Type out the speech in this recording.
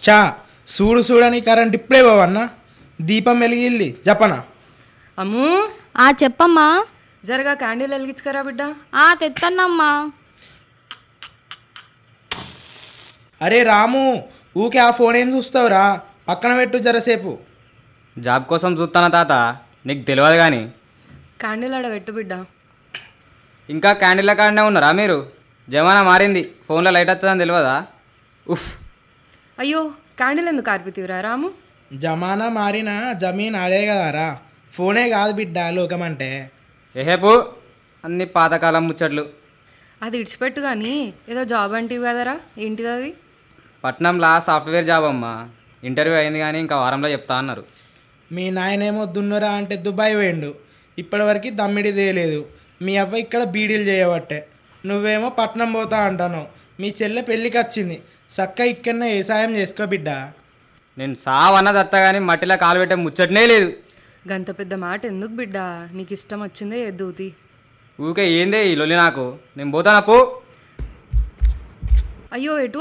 చా చూడు చూడని కరెంట్ ఇప్పుడే పోవన్నా దీపం వెలిగిల్లి జపన అమ్ము ఆ చెప్పమ్మా జరగా క్యాండిల్ వెలిగించుకరా బిడ్డ ఆ తెత్తన్నమ్మా అరే రాము ఊకే ఆ ఫోన్ ఏం చూస్తావురా పక్కన పెట్టు జరసేపు జాబ్ కోసం చూస్తానా తాత నీకు తెలియదు కానీ క్యాండిల్ ఆడ పెట్టు బిడ్డ ఇంకా క్యాండిల్ల కాడనే ఉన్నారా మీరు జమానా మారింది ఫోన్లో లైట్ వస్తుందని తెలియదా ఉఫ్ అయ్యో క్యాండిల్ ఎందుకు ఆర్పితివిరా రాము జమానా మారిన జమీన్ అడే కదారా ఫోనే కాదు బిడ్డ లోకం అంటే ఏహేపు అన్ని పాతకాలం ముచ్చట్లు అది ఇడిచిపెట్టు కానీ ఏదో జాబ్ అంటివి కదరా ఏంటిది అది పట్నంలా సాఫ్ట్వేర్ జాబ్ అమ్మా ఇంటర్వ్యూ అయింది కానీ ఇంకా వారంలో చెప్తా అన్నారు మీ నాయనేమో దున్నురా అంటే దుబాయ్ పోయిండు ఇప్పటివరకు దమ్మిడి తేలేదు మీ అవ్వ ఇక్కడ బీడీలు చేయబట్టే నువ్వేమో పట్నం పోతా అంటాను మీ చెల్లె పెళ్ళికి వచ్చింది చక్క ఇక్కడనే వ్యవసాయం చేసుకో బిడ్డ నేను సావన్న దత్త కానీ మట్టిలో కాలు పెట్టే ముచ్చటనే లేదు గంత పెద్ద మాట ఎందుకు బిడ్డ నీకు ఇష్టం వచ్చిందే ఎద్దుతి ఊకే ఏందే ఈ లొల్లి నాకు నేను పోతానా పో అయ్యో ఎటు